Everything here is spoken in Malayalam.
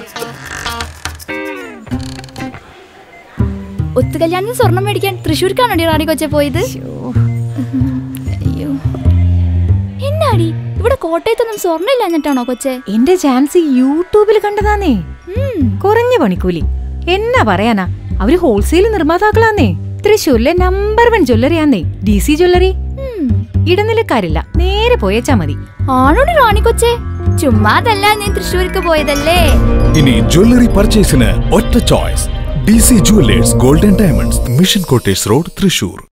ഒത്തുകല്യാണത്തിന് സ്വർണം മേടിക്കാൻ തൃശ്ശൂർക്കാണോടി റാണി കൊച്ചെ പോയത് അയ്യോ എന്നാടി ഇവിടെ കോട്ടയത്തൊന്നും സ്വർണ്ണം ഇല്ലാഞ്ഞിട്ടാണോ കൊച്ചെ എന്റെ ചാൻസ് യൂട്യൂബിൽ കണ്ടതാന്നേ ഉം. കുറഞ്ഞ പണിക്കൂലി എന്നാ പറയാനാ അവര് ഹോൾസെയിൽ നിർമ്മാതാക്കളാന്നേ തൃശ്ശൂരിലെ നമ്പർ വൺ ജ്വല്ലറിയാന്നേ ഡി സി ജ്വല്ലറി ഉം. ഇടനിലക്കാരില്ല നേരെ പോയേച്ചാ മതി ആണോടി റാണി കൊച്ചെ ചുമ്മാതല്ല ഞാൻ തൃശ്ശൂർക്ക് പോയതല്ലേ ഇനി ജ്വല്ലറി പർച്ചേസിന് ഒറ്റ choice D C jewellers golden diamonds mission quarters road Thrissur